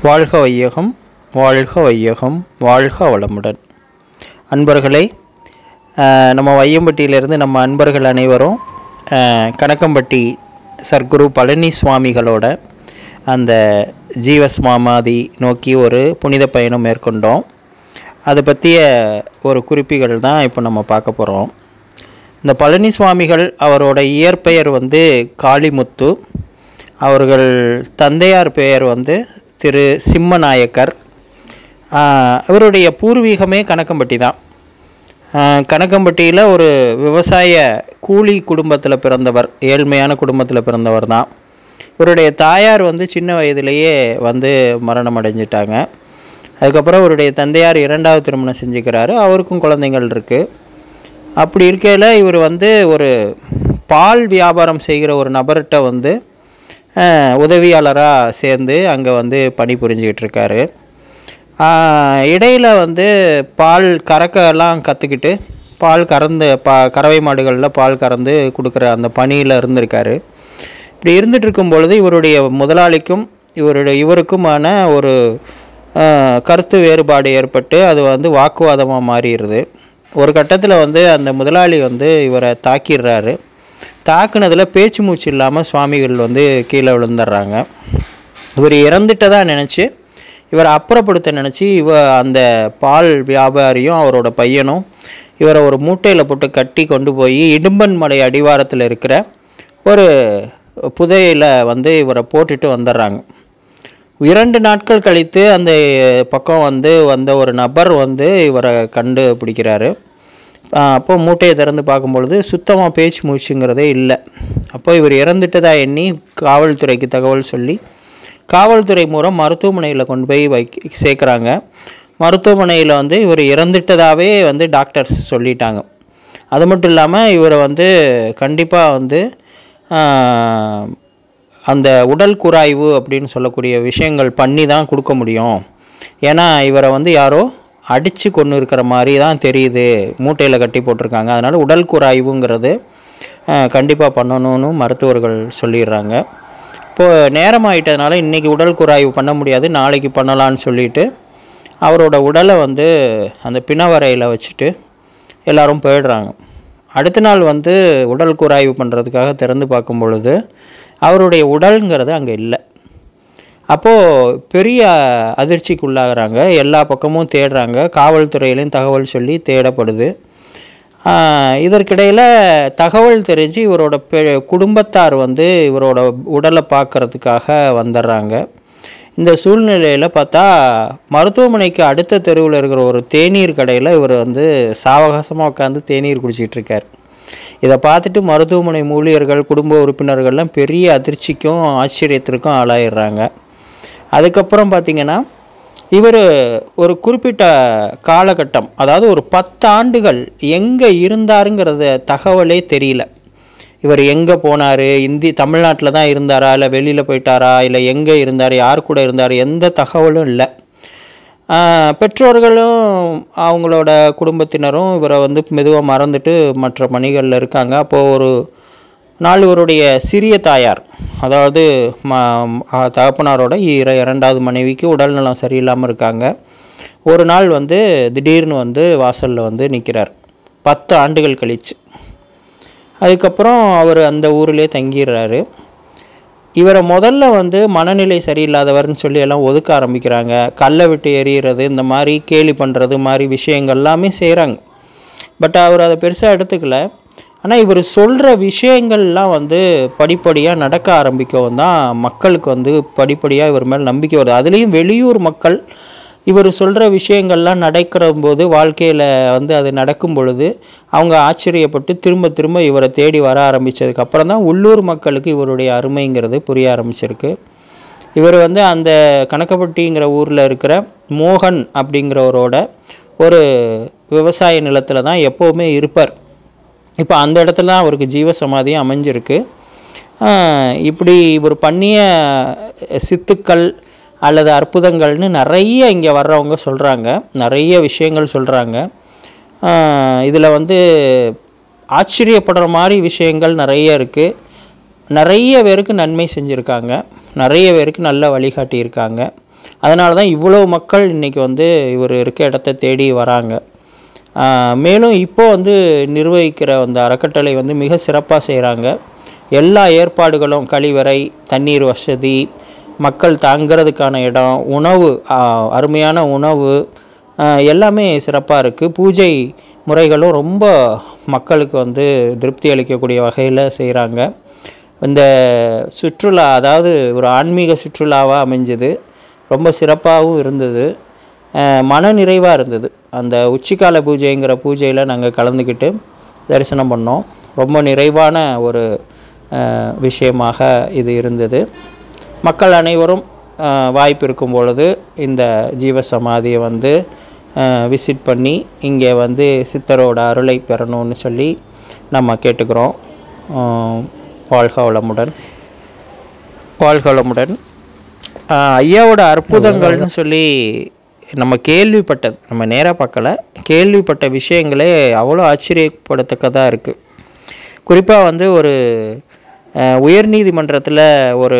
வாழ்க வையகம் வாழ்க வையகம் வாழ்க வளமுடன் அன்பர்களே அஹ், நம்ம வையம்பட்டியிலிருந்து நம்ம அன்பர்கள் அனைவரும் அஹ், கணக்கம்பட்டி சர்க்குரு பழனி சுவாமிகளோட அந்த ஜீவஸ்மாமாதி நோக்கி ஒரு புனித பயணம் மேற்கொண்டோம் அதை பற்றிய ஒரு குறிப்புகள் தான் இப்போ நம்ம பார்க்க போகிறோம் இந்த பழனி சுவாமிகள் அவரோட இயற்பெயர் வந்து காளிமுத்து அவர்கள் தந்தையார் பெயர் வந்து திரு சிம்மநாயக்கர் ஆஹ் இவருடைய பூர்வீகமே கணக்கம்பட்டி தான் ஆஹ் கணக்கம்பட்டியில் ஒரு விவசாய கூலி குடும்பத்தில் பிறந்தவர் ஏழ்மையான குடும்பத்தில் பிறந்தவர் தான் இவருடைய தாயார் வந்து சின்ன வயதிலேயே வந்து மரணம் அடைஞ்சிட்டாங்க அதுக்கப்புறம் இவருடைய தந்தையார் இரண்டாவது திருமணம் செஞ்சுக்கிறாரு அவருக்கும் குழந்தைகள் இருக்குது அப்படி இருக்கையில் இவர் வந்து ஒரு பால் வியாபாரம் செய்கிற ஒரு நபர்கிட்ட வந்து உதவியாளராக சேர்ந்து அங்கே வந்து பணிபுரிஞ்சுக்கிட்டு இருக்காரு ஆஹ் இடையில வந்து பால் கறக்கெல்லாம் கற்றுக்கிட்டு பால் கறந்து பா கறவை மாடுகளில் பால் கறந்து கொடுக்குற அந்த பணியில் இருந்திருக்காரு இப்படி இருந்துட்டு இருக்கும் பொழுது இவருடைய முதலாளிக்கும் இவருடைய இவருக்குமான ஒரு ஆஹ், கருத்து வேறுபாடு ஏற்பட்டு அது வந்து வாக்குவாதமாக மாறிடுது ஒரு கட்டத்தில் வந்து அந்த முதலாளி வந்து இவரை தாக்கிடுறாரு தாக்குனதில் பேச்சு மூச்சு இல்லாமல் சுவாமிகள் வந்து கீழே விழுந்துடுறாங்க இவர் இறந்துட்டதா நினச்சி இவரை அப்புறப்படுத்த நினச்சி இவ அந்த பால் வியாபாரியும் அவரோட பையனும் இவரை ஒரு மூட்டையில் போட்டு கட்டி கொண்டு போய் இடும்பன் மலை அடிவாரத்தில் இருக்கிற ஒரு புதையில வந்து இவரை போட்டுட்டு வந்துடுறாங்க இரண்டு நாட்கள் கழித்து அந்த பக்கம் வந்து வந்த ஒரு நபர் வந்து இவரை கண்டு பிடிக்கிறாரு ஆஹ் அப்போ மூட்டையை திறந்து பார்க்கும்பொழுது சுத்தமாக பேச்சு மூச்சுங்கிறதே இல்லை அப்போ இவர் இறந்துட்டதா எண்ணி காவல்துறைக்கு தகவல் சொல்லி காவல்துறை மூலம் மருத்துவமனையில் கொண்டு போய் வை சேர்க்குறாங்க மருத்துவமனையில் வந்து இவர் இறந்துட்டதாகவே வந்து டாக்டர்ஸ் சொல்லிட்டாங்க அது மட்டும் இல்லாமல் இவரை வந்து கண்டிப்பாக வந்து ஆஹ், அந்த உடல் குராய்வு அப்படின்னு சொல்லக்கூடிய விஷயங்கள் பண்ணி தான் கொடுக்க முடியும் ஏன்னா இவரை வந்து யாரோ அடித்து கொண்டு இருக்கிற மாதிரி தான் தெரியுது மூட்டையில் கட்டி போட்டிருக்காங்க அதனால் உடல் குராய்வுங்கிறது கண்டிப்பாக பண்ணணும்னு மருத்துவர்கள் சொல்லிடுறாங்க இப்போது நேரம் ஆயிட்டதுனால இன்றைக்கி உடல் குராய்வு பண்ண முடியாது நாளைக்கு பண்ணலான்னு சொல்லிட்டு அவரோட உடலை வந்து அந்த பிணவரையில் வச்சுட்டு எல்லாரும் போயிடுறாங்க அடுத்த நாள் வந்து உடல் குராய்வு பண்ணுறதுக்காக திறந்து பார்க்கும் பொழுது அவருடைய உடல்ங்கிறது அங்கே இல்லை அப்போது பெரிய அதிர்ச்சிக்கு உள்ளாகிறாங்க எல்லா பக்கமும் தேடுறாங்க காவல்துறையிலையும் தகவல் சொல்லி தேடப்படுது ஆஹ் இதற்கிடையில் தகவல் தெரிஞ்சு இவரோட பெ குடும்பத்தார் வந்து இவரோட உடலை பார்க்கறதுக்காக வந்துடுறாங்க இந்த சூழ்நிலையில் பார்த்தா மருத்துவமனைக்கு அடுத்த தெருவில் இருக்கிற ஒரு தேநீர் கடையில் இவர் வந்து சாவகாசமாக உட்காந்து தேநீர் குடிச்சிட்டு இருக்கார் இதை பார்த்துட்டு மருத்துவமனை ஊழியர்கள் குடும்ப உறுப்பினர்கள்லாம் பெரிய அதிர்ச்சிக்கும் ஆச்சரியத்திற்கும் ஆளாயிடுறாங்க அதுக்கப்புறம் பார்த்திங்கன்னா இவர் ஒரு குறிப்பிட்ட காலகட்டம் அதாவது ஒரு பத்து ஆண்டுகள் எங்கே இருந்தாருங்கிறத தகவலே தெரியல இவர் எங்கே போனார் இந்தி தமிழ்நாட்டில் தான் இருந்தாரா இல்லை வெளியில் போயிட்டாரா இல்லை எங்கே இருந்தார் யார் கூட இருந்தார் எந்த தகவலும் இல்லை ஆஹ் பெற்றோர்களும் அவங்களோட குடும்பத்தினரும் இவரை வந்து மெதுவாக மறந்துட்டு மற்ற பணிகளில் இருக்காங்க அப்போது ஒரு நாள் இவருடைய சிறிய தாயார் அதாவது ம ஆ, தகப்பனாரோட இர- இரண்டாவது மனைவிக்கு உடல்நலம் சரியில்லாமல் இருக்காங்க ஒரு நாள் வந்து திடீர்னு வந்து வாசலில் வந்து நிற்கிறார் பத்து ஆண்டுகள் கழிச்சு அதுக்கப்புறம் அவர் அந்த ஊரிலே தங்கிடுறாரு இவரை முதல்ல வந்து மனநிலை சரியில்லாதவர்னு சொல்லி எல்லாம் ஒதுக்க ஆரம்பிக்கிறாங்க கல்லை விட்டு எறிகிறது இந்த மாதிரி கேலி பண்ணுறது மாதிரி விஷயங்கள் எல்லாமே செய்கிறாங்க பட் அவர் அதை பெருசாக எடுத்துக்கல ஆனால் இவர் சொல்கிற விஷயங்கள்லாம் வந்து படிப்படியாக நடக்க ஆரம்பிக்கவும் தான் மக்களுக்கு வந்து படிப்படியாக இவர் மேல் நம்பிக்கை வருது அதுலேயும் வெளியூர் மக்கள் இவர் சொல்கிற விஷயங்கள்லாம் நடக்கிற போது வாழ்க்கையில் வந்து அது நடக்கும் பொழுது அவங்க ஆச்சரியப்பட்டு திரும்ப திரும்ப இவரை தேடி வர ஆரம்பித்ததுக்கு அப்புறம் தான் உள்ளூர் மக்களுக்கு இவருடைய அருமைங்கிறது புரிய ஆரம்பிச்சிருக்கு இவர் வந்து அந்த கணக்கப்பட்டிங்கிற ஊரில் இருக்கிற மோகன் அப்படிங்கிறவரோட ஒரு விவசாய நிலத்தில் தான் எப்போவுமே இருப்பார் இப்போ அந்த இடத்துல தான் அவருக்கு ஜீவ சமாதியும் அமைஞ்சிருக்கு ஆஹ் இப்படி இவர் பண்ணிய சித்துக்கள் அல்லது அற்புதங்கள்னு நிறைய இங்கே வர்றவங்க சொல்கிறாங்க நிறைய விஷயங்கள் சொல்கிறாங்க இதில் வந்து ஆச்சரியப்படுற மாதிரி விஷயங்கள் நிறைய இருக்குது நிறைய பேருக்கு நன்மை செஞ்சுருக்காங்க நிறைய பேருக்கு நல்ல வழிகாட்டியிருக்காங்க அதனால தான் இவ்வளோ மக்கள் இன்றைக்கி வந்து இவர் இருக்க இடத்த தேடி வராங்க ஆஹ் மேலும் இப்போ வந்து நிர்வகிக்கிற அந்த அறக்கட்டளை வந்து மிக சிறப்பாக செய்கிறாங்க எல்லா ஏற்பாடுகளும் கழிவறை தண்ணீர் வசதி மக்கள் தங்குறதுக்கான இடம் உணவு ஆஹ் அருமையான உணவு ஆஹ் எல்லாமே சிறப்பாக இருக்குது பூஜை முறைகளும் ரொம்ப மக்களுக்கு வந்து திருப்தி அளிக்கக்கூடிய வகையில் செய்கிறாங்க இந்த சுற்றுலா அதாவது ஒரு ஆன்மீக சுற்றுலாவாக அமைஞ்சது ரொம்ப சிறப்பாகவும் இருந்தது அஹ் மன நிறைவாக இருந்தது அந்த உச்சிக்கால பூஜைங்கிற பூஜையில் நாங்கள் கலந்துக்கிட்டு தரிசனம் பண்ணோம் ரொம்ப நிறைவான ஒரு அஹ், விஷயமாக இது இருந்தது மக்கள் அனைவரும் அஹ், வாய்ப்பு இருக்கும் பொழுது இந்த ஜீவ சமாதியை வந்து விசிட் பண்ணி இங்கே வந்து சித்தரோட அருளை பெறணும்னு சொல்லி நம்ம கேட்டுக்கிறோம் அஹ், வாழ்க வளமுடன் வாழ்க வளமுடன் ஆஹ் ஐயாவோட அற்புதங்கள்னு சொல்லி நம்ம கேள்விப்பட்டது நம்ம நேராக பார்க்கல கேள்விப்பட்ட விஷயங்களே அவ்வளோ ஆச்சரியப்படத்தக்கதாக இருக்குது குறிப்பாக வந்து ஒரு ஆஹ் உயர்நீதிமன்றத்தில் ஒரு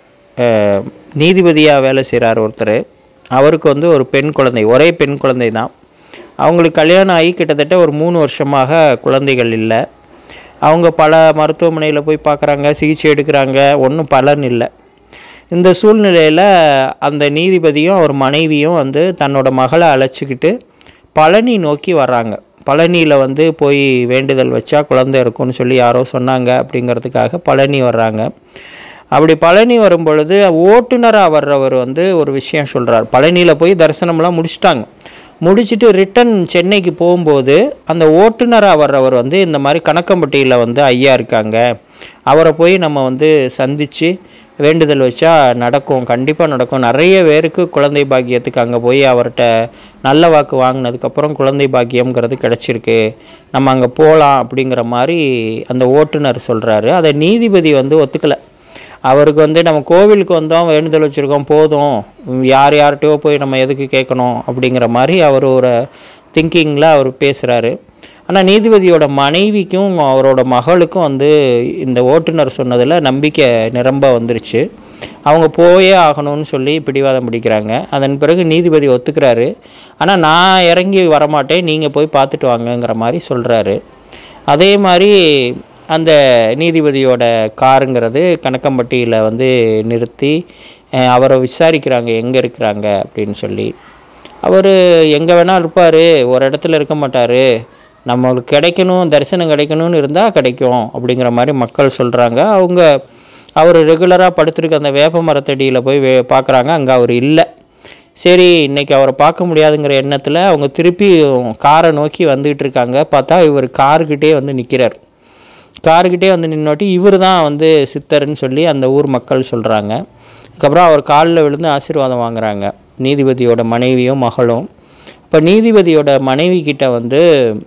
ஆஹ் நீதிபதியாக வேலை செய்கிறார் ஒருத்தர் அவருக்கு வந்து ஒரு பெண் குழந்தை ஒரே பெண் குழந்தை தான் அவங்களுக்கு கல்யாணம் ஆகி கிட்டத்தட்ட ஒரு மூணு வருஷமாக குழந்தைகள் இல்லை அவங்க பல மருத்துவமனையில் போய் பார்க்குறாங்க சிகிச்சை எடுக்கிறாங்க ஒன்றும் பலன் இல்லை இந்த சூழ்நிலையில் அந்த நீதிபதியும் அவர் மனைவியும் வந்து தன்னோட மகளை அழைச்சிக்கிட்டு பழனி நோக்கி வர்றாங்க பழனியில் வந்து போய் வேண்டுதல் வச்சா குழந்தை இருக்கும்னு சொல்லி யாரோ சொன்னாங்க அப்படிங்கிறதுக்காக பழனி வர்றாங்க அப்படி பழனி வரும் பொழுது ஓட்டுநராக வர்றவர் வந்து ஒரு விஷயம் சொல்கிறார் பழனியில் போய் தரிசனம்லாம் முடிச்சிட்டாங்க முடிச்சுட்டு ரிட்டன் சென்னைக்கு போகும்போது அந்த ஓட்டுநராக வர்றவர் வந்து இந்த மாதிரி கணக்கம்பட்டியில் வந்து ஐயா இருக்காங்க அவரை போய் நம்ம வந்து சந்தித்து வேண்டுதல் வச்சா நடக்கும் கண்டிப்பாக நடக்கும் நிறைய பேருக்கு குழந்தை பாக்கியத்துக்கு அங்கே போய் அவர்கிட்ட நல்ல வாக்கு வாங்கினதுக்கப்புறம் குழந்தை பாக்கியம்ங்கிறது கிடச்சிருக்கு நம்ம அங்கே போகலாம் அப்படிங்கிற மாதிரி அந்த ஓட்டுநர் சொல்கிறாரு அதை நீதிபதி வந்து ஒத்துக்கலை அவருக்கு வந்து நம்ம கோவிலுக்கு வந்தோம் வேண்டுதல் வச்சுருக்கோம் போதும் யார் யார்கிட்டயோ போய் நம்ம எதுக்கு கேட்கணும் அப்படிங்கிற மாதிரி அவர் ஒரு திங்கிங்கில் அவர் பேசுகிறாரு ஆனால் நீதிபதியோட மனைவிக்கும் அவரோட மகளுக்கும் வந்து இந்த ஓட்டுநர் சொன்னதில் நம்பிக்கை நிரம்ப வந்துருச்சு அவங்க போயே ஆகணும்னு சொல்லி பிடிவாதம் பிடிக்கிறாங்க அதன் பிறகு நீதிபதி ஒத்துக்கிறாரு ஆனால் நான் இறங்கி வரமாட்டேன் நீங்கள் போய் பார்த்துட்டு வாங்கங்கிற மாதிரி சொல்கிறாரு அதே மாதிரி அந்த நீதிபதியோட காருங்கிறது கணக்கம்பட்டியில் வந்து நிறுத்தி அஹ், அவரை விசாரிக்கிறாங்க எங்கே இருக்கிறாங்க அப்படின்னு சொல்லி அவர் எங்கே வேணால் இருப்பார் ஒரு இடத்துல இருக்க மாட்டார் நம்மளுக்கு கிடைக்கணும் தரிசனம் கிடைக்கணும்னு இருந்தால் கிடைக்கும் அப்படிங்கிற மாதிரி மக்கள் சொல்கிறாங்க அவங்க அவர் ரெகுலராக படுத்திருக்க அந்த வேப்ப மரத்தடியில் போய் வே பார்க்குறாங்க அங்கே அவர் இல்லை சரி இன்னைக்கு அவரை பார்க்க முடியாதுங்கிற எண்ணத்தில் அவங்க திருப்பி காரை நோக்கி வந்துகிட்டு இருக்காங்க பார்த்தா இவர் காருக்கிட்டே வந்து நிற்கிறார் காருக்கிட்டே வந்து நின்னோட்டி இவர் தான் வந்து சித்தர்னு சொல்லி அந்த ஊர் மக்கள் சொல்கிறாங்க அதுக்கப்புறம் அவர் காலில் விழுந்து ஆசீர்வாதம் வாங்குறாங்க நீதிபதியோட மனைவியும் மகளும் இப்போ நீதிபதியோட மனைவி கிட்ட வந்து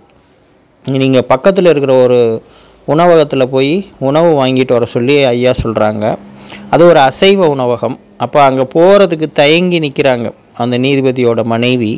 நீங்கள் பக்கத்தில் இருக்கிற ஒரு உணவகத்தில் போய் உணவு வாங்கிட்டு வர சொல்லி ஐயா சொல்கிறாங்க அது ஒரு அசைவ உணவகம் அப்போ அங்கே போகிறதுக்கு தயங்கி நிற்கிறாங்க அந்த நீதிபதியோட மனைவி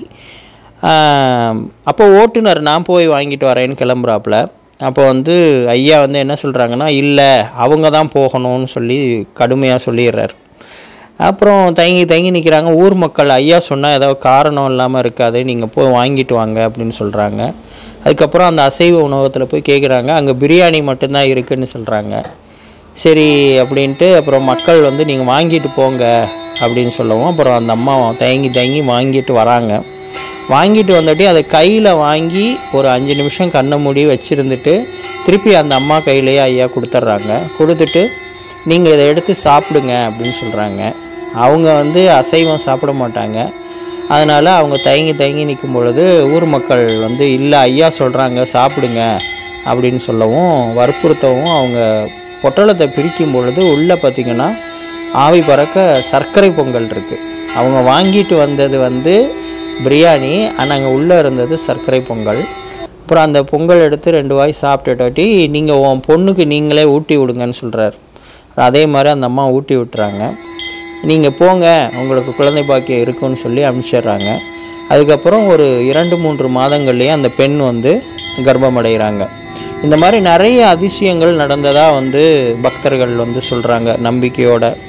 ஆம், அப்போ ஓட்டுநர் நான் போய் வாங்கிட்டு வரேன்னு கிளம்புறாப்புல அப்போ வந்து ஐயா வந்து என்ன சொல்கிறாங்கன்னா இல்லை அவங்க தான் போகணும்னு சொல்லி கடுமையாக சொல்லிடுறாரு அப்புறம் தயங்கி தயங்கி நிற்கிறாங்க ஊர் மக்கள் ஐயா சொன்னால் ஏதோ காரணம் இல்லாமல் இருக்காது நீங்கள் போய் வாங்கிட்டு வாங்க அப்படின்னு சொல்கிறாங்க அதுக்கப்புறம் அந்த அசைவ உணவகத்தில் போய் கேட்குறாங்க அங்கே பிரியாணி மட்டும்தான் இருக்குன்னு சொல்கிறாங்க சரி அப்படின்ட்டு அப்புறம் மக்கள் வந்து நீங்கள் வாங்கிட்டு போங்க அப்படின்னு சொல்லவும் அப்புறம் அந்த அம்மா தயங்கி தயங்கி வாங்கிட்டு வராங்க வாங்கிட்டு வந்துட்டு அதை கையில் வாங்கி ஒரு அஞ்சு நிமிஷம் கண்ணை மூடி வச்சுருந்துட்டு திருப்பி அந்த அம்மா கையிலேயே ஐயா கொடுத்துட்றாங்க கொடுத்துட்டு நீங்கள் இதை எடுத்து சாப்பிடுங்க அப்படின்னு சொல்கிறாங்க அவங்க வந்து அசைவம் சாப்பிட மாட்டாங்க அதனால் அவங்க தயங்கி தயங்கி நிற்கும் பொழுது ஊர் மக்கள் வந்து இல்லை ஐயா சொல்கிறாங்க சாப்பிடுங்க அப்படின்னு சொல்லவும் வற்புறுத்தவும் அவங்க பொட்டலத்தை பிரிக்கும் பொழுது உள்ளே பார்த்திங்கன்னா ஆவி பறக்க சர்க்கரை பொங்கல் இருக்குது அவங்க வாங்கிட்டு வந்தது வந்து பிரியாணி ஆனால் அங்கே உள்ளே இருந்தது சர்க்கரை பொங்கல் அப்புறம் அந்த பொங்கல் எடுத்து ரெண்டு வாய் சாப்பிட்டுட்டாட்டி நீங்கள் உன் பொண்ணுக்கு நீங்களே ஊட்டி விடுங்கன்னு சொல்கிறார் அதே மாதிரி அந்த அம்மா ஊட்டி விட்டுறாங்க நீங்கள் போங்க உங்களுக்கு குழந்தை பாக்கியம் இருக்குன்னு சொல்லி அனுப்பிச்சிடுறாங்க அதுக்கப்புறம் ஒரு இரண்டு மூன்று மாதங்கள்லேயே அந்த பெண் வந்து கர்ப்பமடைகிறாங்க இந்த மாதிரி நிறைய அதிசயங்கள் நடந்ததாக வந்து பக்தர்கள் வந்து சொல்கிறாங்க நம்பிக்கையோட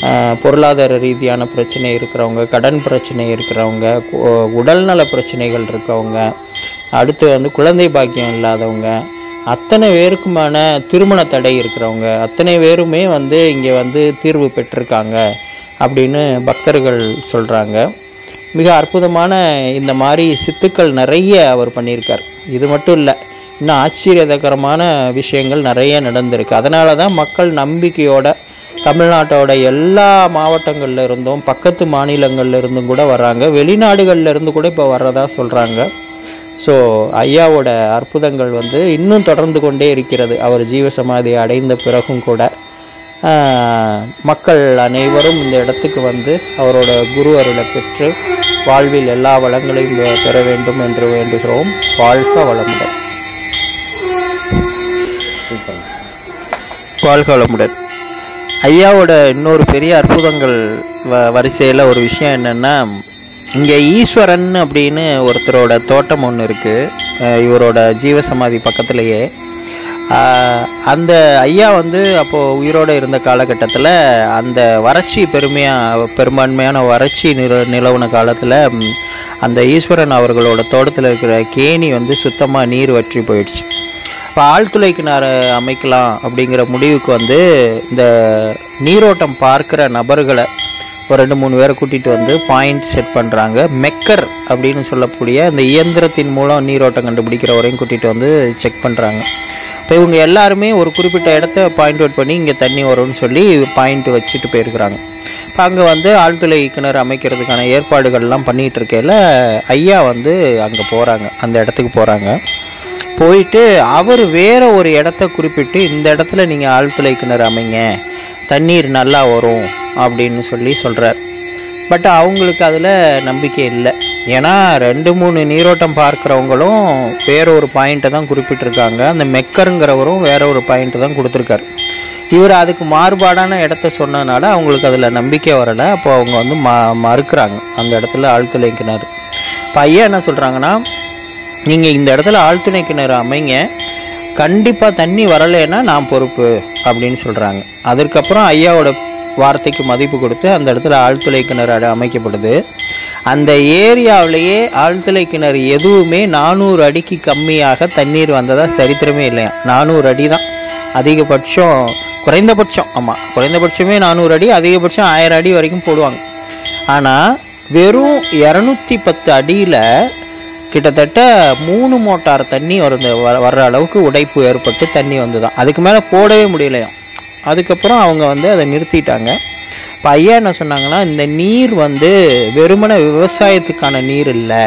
ஆஹ், பொருளாதார ரீதியான பிரச்சனை இருக்கிறவங்க கடன் பிரச்சனை இருக்கிறவங்க கு- உடல்நல பிரச்சனைகள் இருக்கவங்க அடுத்து வந்து குழந்தை பாக்கியம் இல்லாதவங்க அத்தனை பேருக்குமான திருமண தடை இருக்கிறவங்க அத்தனை பேருமே வந்து இங்கே வந்து தீர்வு பெற்றிருக்காங்க அப்படின்னு பக்தர்கள் சொல்கிறாங்க மிக அற்புதமான இந்த மாதிரி சித்துக்கள் நிறைய அவர் பண்ணியிருக்கார் இது மட்டும் இல்லை இன்னும் ஆச்சரியகரமான விஷயங்கள் நிறைய நடந்திருக்கு அதனால தான் மக்கள் நம்பிக்கையோட தமிழ்நாட்டோட எல்லா மாவட்டங்கள்ல இருந்தும் பக்கத்து மாநிலங்கள்ல இருந்தும் கூட வர்றாங்க வெளிநாடுகள்ல இருந்து கூட இப்போ வர்றதா சொல்கிறாங்க ஸோ ஐயாவோட அற்புதங்கள் வந்து இன்னும் தொடர்ந்து கொண்டே இருக்கிறது அவர் ஜீவசமாதி அடைந்த பிறகும் கூட ஆஹ், மக்கள் அனைவரும் இந்த இடத்துக்கு வந்து அவரோட குரு அருளை பெற்று வாழ்வில் எல்லா வளங்களையும் பெ- பெற வேண்டும் என்று வேண்டுகிறோம் வாழ்க வளமுடன் வாழ்க வளமுடன் ஐயாவோட இன்னொரு பெரிய அற்புதங்கள் வ வரிசையில் ஒரு விஷயம் என்னென்னா இங்கே ஈஸ்வரன் அப்படின்னு ஒருத்தரோட தோட்டம் ஒன்று இருக்குது இவரோட ஜீவசமாதி பக்கத்துலேயே ஆஹ், அந்த ஐயா வந்து அப்போது உயிரோடு இருந்த காலகட்டத்தில் அந்த வறட்சி பெருமையாக பெரும்பான்மையான வறட்சி நில நிலவுன காலத்தில் அந்த ஈஸ்வரன் அவர்களோட தோட்டத்தில் இருக்கிற கேணி வந்து சுத்தமாக நீர் வற்றி போயிடுச்சு இப்போ ஆழ்துளை கிணறு அமைக்கலாம் அப்படிங்கிற முடிவுக்கு வந்து இந்த நீரோட்டம் பார்க்குற நபர்களை ஒரு ரெண்டு மூணு பேரை கூட்டிகிட்டு வந்து பாயிண்ட் செட் பண்ணுறாங்க மெக்கர் அப்படின்னு சொல்லக்கூடிய இந்த இயந்திரத்தின் மூலம் நீரோட்டம் கண்டுபிடிக்கிறவரையும் கூட்டிகிட்டு வந்து செக் பண்ணுறாங்க இப்போ இவங்க எல்லாருமே ஒரு குறிப்பிட்ட இடத்த பாயிண்ட் அவுட் பண்ணி இங்கே தண்ணி வரும்னு சொல்லி பாயிண்ட் வச்சுட்டு போயிருக்கிறாங்க இப்போ அங்கே வந்து ஆழ்துளை கிணறு அமைக்கிறதுக்கான ஏற்பாடுகள்லாம் பண்ணிகிட்டு இருக்கையில் ஐயா வந்து அங்கே போகிறாங்க அந்த இடத்துக்கு போகிறாங்க போயிட்டு அவர் வேற ஒரு இடத்த குறிப்பிட்டு இந்த இடத்துல நீங்கள் ஆழ்துளை கிணறு அமைங்க தண்ணீர் நல்லா வரும் அப்படின்னு சொல்லி சொல்கிறார் பட் அவங்களுக்கு அதில் நம்பிக்கை இல்லை ஏன்னா ரெண்டு மூணு நீரோட்டம் பார்க்குறவங்களும் வேற ஒரு பாயிண்ட்டை தான் குறிப்பிட்டிருக்காங்க அந்த மெக்கருங்கிறவரும் வேற ஒரு பாயிண்ட்டை தான் கொடுத்துருக்காரு இவர் அதுக்கு மாறுபாடான இடத்த சொன்னதுனால அவங்களுக்கு அதில் நம்பிக்கை வரலை அப்போ அவங்க வந்து ம மறுக்கிறாங்க அந்த இடத்துல ஆழ்துளை கிணறு இப்போ ஐயா என்ன சொல்கிறாங்கன்னா நீங்கள் இந்த இடத்துல ஆழ்துணை கிணறு அமைங்க கண்டிப்பாக தண்ணி வரலைன்னா நான் பொறுப்பு அப்படின்னு சொல்கிறாங்க அதற்கப்புறம் ஐயாவோட வார்த்தைக்கு மதிப்பு கொடுத்து அந்த இடத்துல ஆழ்துளை கிணறு அட- அமைக்கப்படுது அந்த ஏரியாவிலேயே ஆழ்துளை கிணறு எதுவுமே நானூறு அடிக்கு கம்மியாக தண்ணீர் வந்ததா சரித்திரமே இல்லையா நானூறு அடி தான் அதிகபட்சம் குறைந்தபட்சம் ஆமாம் குறைந்தபட்சமே நானூறு அடி அதிகபட்சம் ஆயிரம் அடி வரைக்கும் போடுவாங்க ஆனால் வெறும் இரநூத்தி பத்து அடியில் கிட்டத்தட்ட மூணு மோட்டார் தண்ணி வருது வ- வர்ற அளவுக்கு உடைப்பு ஏற்பட்டு தண்ணி வந்துதான் அதுக்கு மேலே போடவே முடியலையாம் அதுக்கப்புறம் அவங்க வந்து அதை நிறுத்திட்டாங்க இப்போ ஐயா என்ன சொன்னாங்கன்னா இந்த நீர் வந்து வெறுமனே விவசாயத்துக்கான நீர் இல்லை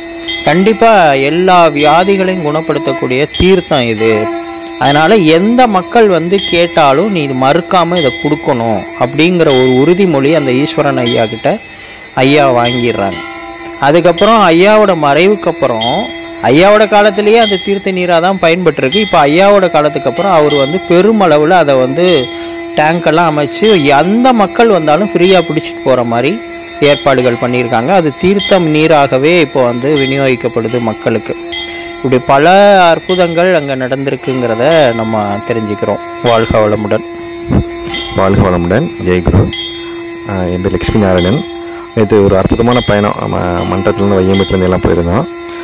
கண்டிப்பாக எல்லா வியாதிகளையும் குணப்படுத்தக்கூடிய தீர்த்தம் இது அதனால் எந்த மக்கள் வந்து கேட்டாலும் நீ இது மறுக்காமல் இதை கொடுக்கணும் அப்படிங்கிற ஒரு உறுதிமொழி அந்த ஈஸ்வரன் ஐயா கிட்ட ஐயா வாங்கிடுறாங்க அதுக்கப்புறம் ஐயாவோட மறைவுக்கு அப்புறம் ஐயாவோட காலத்திலேயே அந்த தீர்த்த நீராக தான் பயன்பட்டுருக்கு இப்போ ஐயாவோட காலத்துக்கு அப்புறம் அவர் வந்து பெருமளவில் அதை வந்து டேங்கெல்லாம் அமைச்சு எந்த மக்கள் வந்தாலும் ஃப்ரீயாக பிடிச்சிட்டு போகிற மாதிரி ஏற்பாடுகள் பண்ணியிருக்காங்க அது தீர்த்தம் நீராகவே இப்போ வந்து விநியோகிக்கப்படுது மக்களுக்கு இப்படி பல அற்புதங்கள் அங்கே நடந்திருக்குங்கிறத நம்ம தெரிஞ்சுக்கிறோம் வாழ்க வளமுடன் வாழ்க வளமுடன் ஜெயகுரு ஆஹ் என் பேர் லக்ஷ்மி நாராயணன் நேற்று ஒரு அற்புதமான பயணம் நம்ம மண்டலத்துலேருந்து வையம்பேட்டிலேருந்து எல்லாம் போயிருந்தோம்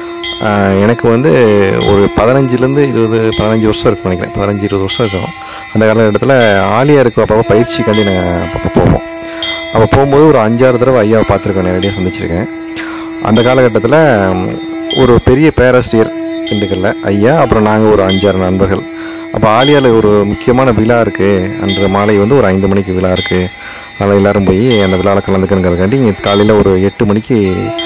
ஆஹ் எனக்கு வந்து ஒரு பதினஞ்சுலேருந்து இருபது பதினஞ்சு வருஷம் இருக்கும்னு நினைக்கிறேன் பதினஞ்சு இருபது வருஷம் இருக்கும் அந்த காலகட்டத்தில் ஆலியாருக்கு அப்பப்போ பயிற்சிக்காண்டி நாங்கள் அப்பப்போ போவோம் அப்போ போகும்போது ஒரு அஞ்சாறு தடவை ஐயாவை பார்த்துருக்கேன் நேரடியாக சந்திச்சிருக்கேன் அந்த காலகட்டத்தில் ஒரு பெரிய பேராசிரியர் திண்டுக்கல்ல ஐயா அப்புறம் நாங்கள் ஒரு அஞ்சாறு நண்பர்கள் அப்போ ஆலியாவில் ஒரு முக்கியமான விழா இருக்குது அன்று மாலை வந்து ஒரு ஐந்து மணிக்கு விழா இருக்குது அதனால் எல்லோரும் போய் அந்த விழாவில் கலந்துக்கணுங்கிறதுக்காண்டி இங்கே காலையில் ஒரு எட்டு மணிக்கு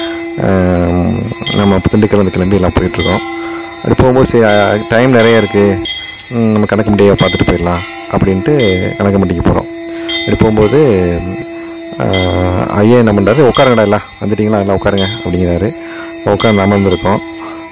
ஆம், நம்ம திண்டுக்கல் வந்து கிளம்பி எல்லாம் போயிட்டுருக்கோம் அது போகும்போது சரி டைம் நிறைய இருக்குது நம்ம கணக்கம்பட்டியை பார்த்துட்டு போயிடலாம் அப்படின்ட்டு கணக்கம்பட்டிக்கு போகிறோம் அப்படி போகும்போது ஆஹ், ஐயா என்ன பண்ணுறாரு உட்காருங்கடா எல்லாம் வந்துட்டிங்களா எல்லாம் உட்காருங்க அப்படிங்கிறாரு உட்காந்து அமர்ந்திருக்கோம்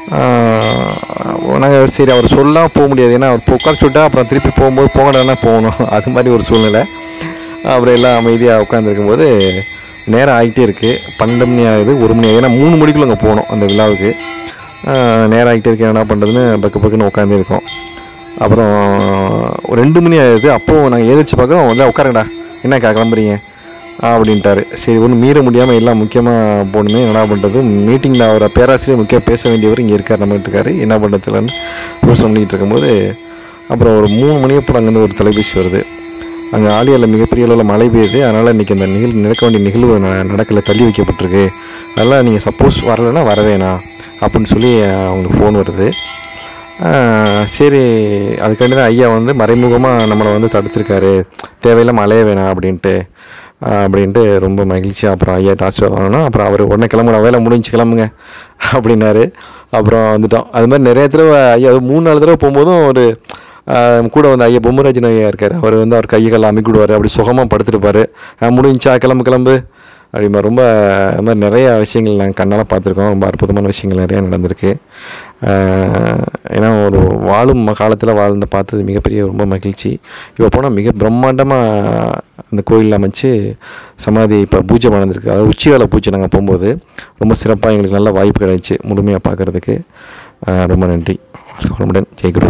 நாங்கள் சரி அவர் சொல்லாம போக முடியாது ஏன்னா அவர் உட்கார சொல்லிட்டா அப்புறம் திருப்பி போகும்போது போகணும்னா போகணும் அது மாதிரி ஒரு சூழ்நிலை அப்புறம் எல்லாம் அமைதியாக உட்காந்துருக்கும்போது நேரம் ஆகிட்டே இருக்குது பன்னெண்டு மணி ஆகுது ஒரு மணி ஆகுது ஏன்னா மூணு மணிக்குள்ள அங்கே போகணும் அந்த விழாவுக்கு ஆஹ், நேரம் ஆகிட்டே இருக்கு என்ன பண்ணுறதுன்னு பக்கு பக்குன்னு உட்காந்து இருக்கோம் அப்புறம் ஒரு ரெண்டு மணி ஆகுது அப்போது நாங்கள் எதிர்த்து பார்க்குறோம் வந்து உட்காருங்கடா என்ன கிளம்புறீங்க அப்படின்ட்டாரு சரி ஒன்றும் மீற முடியாமல் எல்லாம் முக்கியமாக போகணுமே என்ன பண்ணுறது மீட்டிங்கில் அவரை பேராசிரியர் முக்கியம் பேச வேண்டியவர் இங்கே இருக்கார் நம்ம இருக்காரு என்ன பண்ணுறதுலன்னு யோசனை பண்ணிக்கிட்டு இருக்கும்போது அப்புறம் ஒரு மூணு மணி அப்புறம் அங்கேருந்து ஒரு தொலைபேசி வருது அங்கே ஆலியாவில் மிகப்பெரிய அளவில் மழை பெய்யுது அதனால் இன்றைக்கி அந்த நிகழ் நடக்க வேண்டிய நிகழ்வு ந- நடக்கல தள்ளி வைக்கப்பட்டிருக்கு அதனால் நீங்கள் சப்போஸ் வரலைன்னா வர வேணாம் அப்படின்னு சொல்லி அவங்களுக்கு ஃபோன் வருது ஆஹ் சரி அதுக்காண்டி தான் ஐயா வந்து மறைமுகமாக நம்மளை வந்து தடுத்திருக்காரு தேவையில்லாம அலைய வேணாம் அப்படின்ட்டு ஆஹ் அப்படின்ட்டு ரொம்ப மகிழ்ச்சியாக அப்புறம் ஐயா ஆசீர்வாதம் வாங்கினோம் அப்புறம் அவர் உடனே கிளம்புற வேலை முடிஞ்சு கிளம்புங்க அப்படின்னாரு அப்புறம் வந்துட்டோம் அது மாதிரி நிறைய தடவை ஐயா அது மூணு நாலு தடவை போகும்போதும் ஒரு ஆஹ் கூட வந்து ஐயா பொம்மராஜன் ஐயா இருக்கார் அவர் வந்து அவர் கையை காலை அமைக்கிடுவார் அப்படி சுகமாக படுத்துருப்பாரு ஆஹ் முடிஞ்சா கிளம்பு கிளம்பு அப்படிமா ரொம்ப அது மாதிரி நிறைய விஷயங்கள் நாங்கள் கண்ணால் பார்த்துருக்கோம் ரொம்ப அற்புதமான விஷயங்கள் நிறையா நடந்திருக்கு ஆஹ் ஏன்னா ஒரு வாழும் காலத்தில் வாழ்ந்த பார்த்தது மிகப்பெரிய ரொம்ப மகிழ்ச்சி இப்போ போனால் மிக பிரம்மாண்டமாக அந்த கோயில் அமைச்சு சமாதி இப்போ பூஜை நடந்திருக்கு அதாவது உச்சிகால பூஜை நாங்கள் போகும்போது ரொம்ப சிறப்பாக எங்களுக்கு நல்ல வாய்ப்பு கிடைச்சு முழுமையாக பார்க்குறதுக்கு ரொம்ப நன்றி வாழ்க வளமுடன் ஜெய்குரு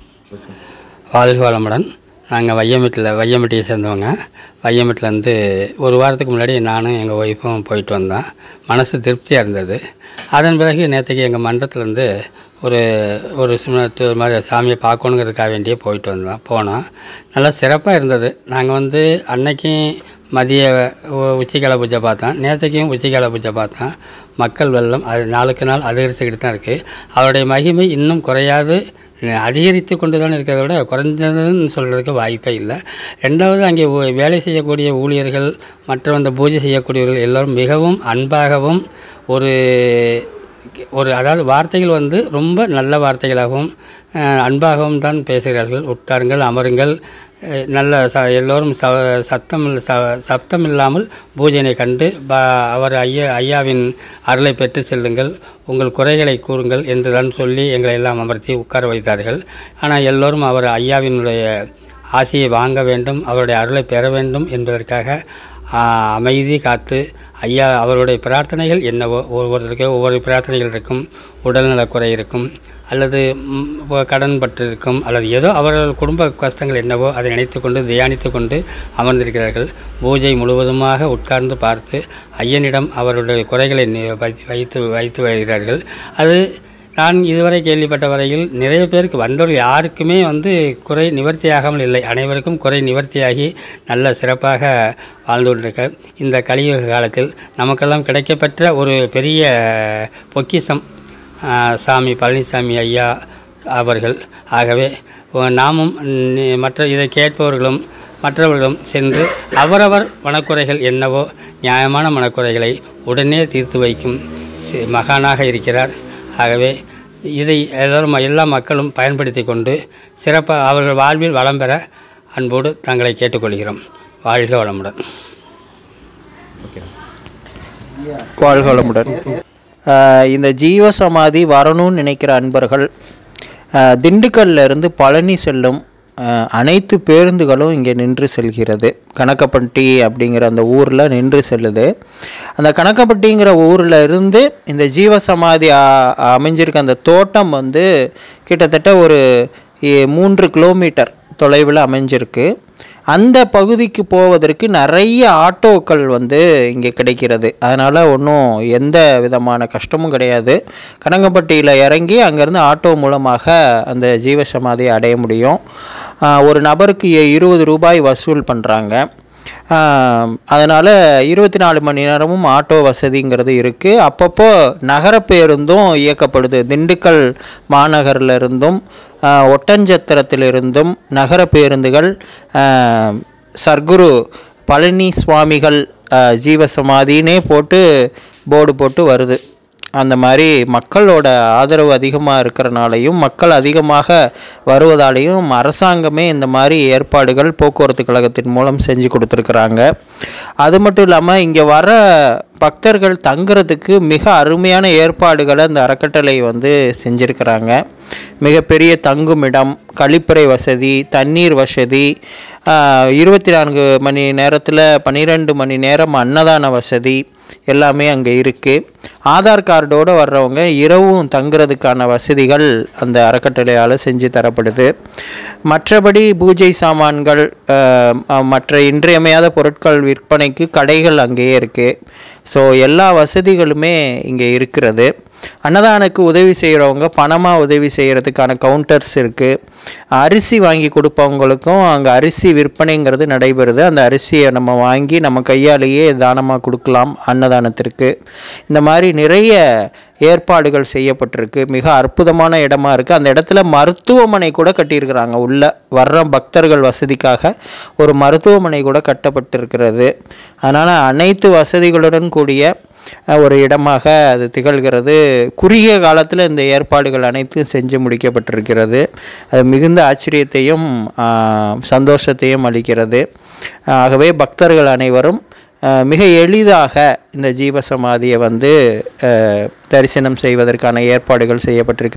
வாழ்க வளமுடன் நாங்கள் வையம்பட்டில் வையம்பட்டியை சேர்ந்தவங்க வையம்பட்டிலேருந்து ஒரு வாரத்துக்கு முன்னாடி நானும் எங்கள் ஒய்ஃபும் போயிட்டு வந்தோம் மனசு திருப்தியாக இருந்தது அதன் பிறகு நேற்றுக்கு எங்கள் மன்றத்துலேருந்து ஒரு ஒரு சிம்மத்து மாதிரி சாமியை பார்க்கணுங்கிறதுக்காக வேண்டியே போயிட்டு வந்தோம் போனோம் நல்லா சிறப்பாக இருந்தது நாங்கள் வந்து அன்னைக்கும் மதிய உ- உச்சிக்கால பூஜை பார்த்தோம் நேற்றுக்கும் உச்சிக்கால பூஜை பார்த்தோம் மக்கள் வெள்ளம் அது நாளுக்கு நாள் அதிகரிச்சுக்கிட்டு தான் இருக்குது அவருடைய மகிமை இன்னும் குறையாது அதிகரித்து கொண்டு தான் இருக்கிறத விட குறைஞ்சதுன்னு சொல்கிறதுக்கு வாய்ப்பே இல்லை ரெண்டாவது அங்கே ஊ- வேலை செய்யக்கூடிய ஊழியர்கள் மற்ற அந்த பூஜை செய்யக்கூடியவர்கள் எல்லோரும் மிகவும் அன்பாகவும் ஒரு ஒரு அதாவது வார்த்தைகள் வந்து ரொம்ப நல்ல வார்த்தைகளாகவும் அஹ், அன்பாகவும் தான் பேசுகிறார்கள் உட்காருங்கள் அமருங்கள் அஹ், நல்ல ச எல்லோரும் ச சத்தம் இல்ல- ச சப்தம் இல்லாமல் பூஜையை கண்டு ப அவர் ஐயா ஐயாவின் அருளை பெற்று செல்லுங்கள் உங்கள் குறைகளை கூறுங்கள் என்று தான் சொல்லி எங்களை எல்லாம் அமர்த்தி உட்கார வைத்தார்கள் ஆனால் எல்லோரும் அவர் ஐயாவினுடைய ஆசையை வாங்க வேண்டும் அவருடைய அருளை பெற வேண்டும் என்பதற்காக ஆ, அமைதி காத்து ஐயா அவருடைய பிரார்த்தனைகள் என்னவோ ஒவ்வொருத்தருக்கும் ஒவ்வொரு பிரார்த்தனைகள் இருக்கும் உடல்நலக் குறை இருக்கும் அல்லது ம், இப்போ கடன் பற்று இருக்கும் அல்லது ஏதோ அவர்கள் குடும்ப கஷ்டங்கள் என்னவோ அதை நினைத்து கொண்டு தியானித்து கொண்டு அமர்ந்திருக்கிறார்கள் பூஜை முழுவதுமாக உட்கார்ந்து பார்த்து ஐயனிடம் அவருடைய குறைகளை நி- வைத்து வைத்து வைத்து வருகிறார்கள் அது நான் இதுவரை கேள்விப்பட்ட வரையில் நிறைய பேருக்கு வந்தவர்கள் யாருக்குமே வந்து குறை நிவர்த்தியாகாமல் இல்லை அனைவருக்கும் குறை நிவர்த்தியாகி நல்ல சிறப்பாக வாழ்ந்து கொண்டிருக்க இந்த கலியுக காலத்தில் நமக்கெல்லாம் கிடைக்கப்பெற்ற ஒரு பெரிய பொக்கிஷம் ஆ, சாமி பழனிசாமி ஐயா அவர்கள் ஆகவே உ- நாமும் நி- மற்ற இதை கேட்பவர்களும் மற்றவர்களும் சென்று அவரவர் மனக்குறைகள் என்னவோ நியாயமான மனக்குறைகளை உடனே தீர்த்து வைக்கும் சி- மகானாக இருக்கிறார் ஆகவே இதை எல்லோரும் எல்லா மக்களும் பயன்படுத்தி கொண்டு சிறப்பாக அவர்கள் வாழ்வில் வளம் பெற அன்போடு தங்களை கேட்டுக்கொள்கிறோம் வாழ்க வளமுடன் வாழ்க வளமுடன் ஆஹ் இந்த ஜீவசமாதி வரணும்னு நினைக்கிற அன்பர்கள் ஆஹ் திண்டுக்கல்ல இருந்து பழனி செல்லும் ஆஹ் அனைத்து பேருந்துகளும் இங்கே நின்று செல்கிறது கணக்கப்பட்டி அப்படிங்கிற அந்த ஊரில் நின்று செல்லுது அந்த கணக்கப்பட்டிங்கிற ஊரில் இருந்து இந்த ஜீவசமாதி ஆ- அமைஞ்சிருக்க அந்த தோட்டம் வந்து கிட்டத்தட்ட ஒரு எ- மூன்று கிலோமீட்டர் தொலைவில் அமைஞ்சிருக்கு அந்த பகுதிக்கு போவதற்கு நிறைய ஆட்டோக்கள் வந்து இங்கே கிடைக்கிறது அதனால் ஒன்றும் எந்த விதமான கஷ்டமும் கிடையாது கனகப்பட்டியில் இறங்கி அங்கேருந்து ஆட்டோ மூலமாக அந்த ஜீவசமாதியை அடைய முடியும் ஆஹ் ஒரு நபருக்கு இ- இருபது ரூபாய் வசூல் பண்ணுறாங்க அதனால் இருபத்தி நாலு மணி நேரமும் ஆட்டோ வசதிங்கிறது இருக்குது அப்பப்போ நகர பேருந்தும் இயக்கப்படுது திண்டுக்கல் மாநகரில் இருந்தும் ஆஹ் ஒட்டஞ்சத்திரத்திலிருந்தும் நகர பேருந்துகள் ஆஹ் சர்க்குரு பழனி சுவாமிகள் ஆஹ் ஜீவசமாதினே போட்டு போர்டு போட்டு வருது அந்த மாதிரி மக்களோட ஆதரவு அதிகமாக இருக்கிறனாலையும் மக்கள் அதிகமாக வருவதாலையும் அரசாங்கமே இந்த மாதிரி ஏற்பாடுகள் போக்குவரத்து கழகத்தின் மூலம் செஞ்சு கொடுத்துருக்குறாங்க அது மட்டும் இல்லாமல் இங்கே வர பக்தர்கள் தங்குறதுக்கு மிக அருமையான ஏற்பாடுகளை இந்த அறக்கட்டளை வந்து செஞ்சுருக்கிறாங்க மிகப்பெரிய தங்குமிடம் கழிப்பறை வசதி தண்ணீர் வசதி இருபத்தி நான்கு மணி நேரத்தில் பன்னிரெண்டு மணி நேரம் அன்னதான வசதி எல்லாமே அங்கே இருக்குது ஆதார் கார்டோடு வர்றவங்க இரவும் தங்குறதுக்கான வசதிகள் அந்த அறக்கட்டளையால் செஞ்சு தரப்படுது மற்றபடி பூஜை சாமான்கள் அஹ், அஹ், மற்ற இன்றியமையாத பொருட்கள் விற்பனைக்கு கடைகள் அங்கேயே இருக்குது ஸோ எல்லா வசதிகளுமே இங்கே இருக்கிறது அன்னதானுக்கு உதவி செய்கிறவங்க பணமாக உதவி செய்கிறதுக்கான கவுண்டர்ஸ் இருக்குது அரிசி வாங்கி கொடுப்பவங்களுக்கும் அங்கே அரிசி விற்பனைங்கிறது நடைபெறுது அந்த அரிசியை நம்ம வாங்கி நம்ம கையாலேயே தானமாக கொடுக்கலாம் அன்னதானத்திற்கு இந்த மாதிரி நிறைய ஏற்பாடுகள் செய்யப்பட்டிருக்கு மிக அற்புதமான இடமா இருக்குது அந்த இடத்துல மருத்துவமனை கூட கட்டியிருக்கிறாங்க உள்ள வர்ற பக்தர்கள் வசதிக்காக ஒரு மருத்துவமனை கூட கட்டப்பட்டிருக்கிறது அதனால் அனைத்து வசதிகளுடன் கூடிய அஹ், ஒரு இடமாக அது திகழ்கிறது குறுகிய காலத்தில் இந்த ஏற்பாடுகள் அனைத்தும் செஞ்சு முடிக்கப்பட்டிருக்கிறது அது மிகுந்த ஆச்சரியத்தையும் ஆஹ், சந்தோஷத்தையும் அளிக்கிறது ஆகவே பக்தர்கள் அனைவரும் அஹ், மிக எளிதாக இந்த ஜீவசமாதியை வந்து அஹ், தரிசனம் செய்வதற்கான ஏற்பாடுகள் செய்யப்பட்டிருக்கு